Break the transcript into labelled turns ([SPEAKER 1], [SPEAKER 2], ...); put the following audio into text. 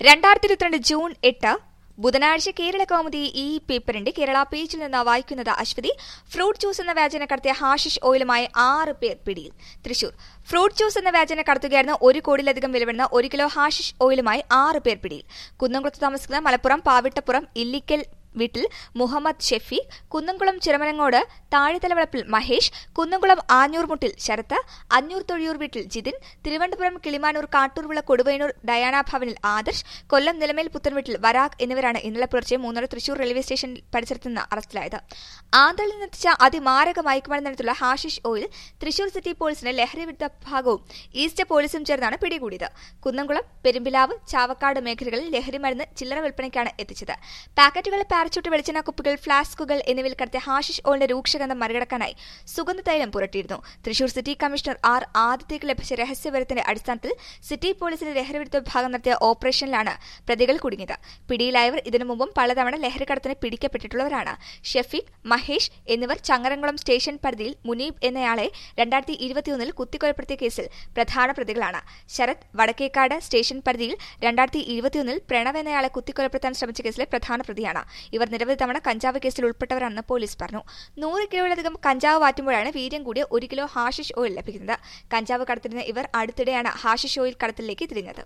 [SPEAKER 1] രണ്ടായിരത്തി ഇരുപത്തിരണ്ട് ജൂൺ എട്ട് ബുധനാഴ്ച കേരള കൗമുദി ഈ പേപ്പറിന്റെ കേരള പേജിൽ നിന്ന് വായിക്കുന്നത് അശ്വതി ഫ്രൂട്ട് ജ്യൂസ് എന്ന വ്യാജന കടത്തിയ ഹാഷിഷ് ഓയിലുമായി ആറ് പേർ പിടിയിൽ തൃശൂർ ഫ്രൂട്ട് ജ്യൂസ് എന്ന വ്യാജന കടത്തുകയായിരുന്ന ഒരു കോടിയിലധികം വില വരുന്ന ഒരു കിലോ ഹാഷിഷ് ഓയിലുമായി ആറ് പേർ പിടിയിൽ കുന്നംകുളത്ത് താമസിക്കുന്ന മലപ്പുറം പാവിട്ടപ്പുറം ഇല്ലിക്കൽ വീട്ടിൽ മുഹമ്മദ് ഷെഫീഖ് കുന്നംകുളം ചിറമനങ്ങോട് താഴെത്തലവളപ്പിൽ മഹേഷ് കുന്നംകുളം ആഞ്ഞൂർമുട്ടിൽ ശരത്ത് അഞ്ഞൂർ തൊഴിയൂർ വീട്ടിൽ ജിതിൻ തിരുവനന്തപുരം കിളിമാനൂർ കാട്ടൂർവിള കൊടുവയനൂർ ഡയാന ഭവനിൽ ആദർശ് കൊല്ലം നിലമേൽ പുത്തൻ വീട്ടിൽ വരാഗ് എന്നിവരാണ് ഇന്നലെ പുലർച്ചെ മൂന്നര തൃശൂർ റെയിൽവേ സ്റ്റേഷൻ പരിസരത്ത് നിന്ന് അറസ്റ്റിലായത് ആന്ധ്രയിൽ നിന്നെത്തിച്ച അതിമാരക മയക്കുമരുന്നിനടുത്തുള്ള ഹാഷിഷ് ഓയിൽ തൃശൂർ സിറ്റി പോലീസിന്റെ ലഹരി വിരുദ്ധ വിഭാഗവും ഈസ്റ്റ് പോലീസും ചേർന്നാണ് പിടികൂടിയത് കുന്നംകുളം പെരുമ്പിലാവ് ചാവക്കാട് മേഖലകളിൽ ലഹരിമരുന്ന് ചില്ലറ വിൽപ്പനയ്ക്കാണ് എത്തിച്ചത് പാക്കറ്റുകൾ പാരച്ചൂട്ട് വെളിച്ചെണ്ണ കുപ്പികൾ ഫ്ലാസ്കുകൾ എന്നിവയിൽ കടത്തിയ ഹാഷിഷ് ഓയിലിന്റെ രൂക്ഷഗന്ധം മറികടക്കാനായി സുഗന്ധ തൈലം പുരട്ടിയിരുന്നു തൃശൂർ സിറ്റി കമ്മീഷണർ ആർ ആദിത്യക്ക് ലഭിച്ച രഹസ്യവിവരത്തിന്റെ അടിസ്ഥാനത്തിൽ സിറ്റി പോലീസിന്റെ ലഹരിവിരുദ്ധ വിഭാഗം നടത്തിയ ഓപ്പറേഷനിലാണ് പ്രതികൾ കുടുങ്ങിയത് പിടിയിലായവർ ഇതിനു മുമ്പും പലതവണ ലഹരിക്കടത്തിന് പിടിക്കപ്പെട്ടിട്ടുള്ളവരാണ് ഷെഫീഖ് മഹേഷ് എന്നിവർ ചങ്ങരംകുളം സ്റ്റേഷൻ പരിധിയിൽ മുനീബ് എന്നയാളെ രണ്ടായിരത്തി ഇരുപത്തിയൊന്നിൽ കുത്തിക്കൊലപ്പെടുത്തിയ കേസിൽ പ്രധാന പ്രതികളാണ് ശരത് വടക്കേക്കാട് സ്റ്റേഷൻ പരിധിയിൽ രണ്ടായിരത്തി ഇരുപത്തിയൊന്നിൽ പ്രണവ് എന്നയാളെ കുത്തിക്കൊലപ്പെടുത്താൻ ശ്രമിച്ച കേസിലെ പ്രധാന പ്രതിയാണ് ഇവർ നിരവധി തവണ കഞ്ചാവ് കേസിൽ ഉൾപ്പെട്ടവരാണെന്ന് പോലീസ് പറഞ്ഞു നൂറ് കിലോയിലധികം കഞ്ചാവ് വാറ്റുമ്പോഴാണ് വീര്യം കൂടിയ ഒരു കിലോ ഹാഷിഷ് ഓയിൽ ലഭിക്കുന്നത് കഞ്ചാവ് കടത്തിരുന്ന ഇവർ അടുത്തിടെയാണ് ഹാഷിഷ് ഓയിൽ കടത്തിലേക്ക് തിരിഞ്ഞത്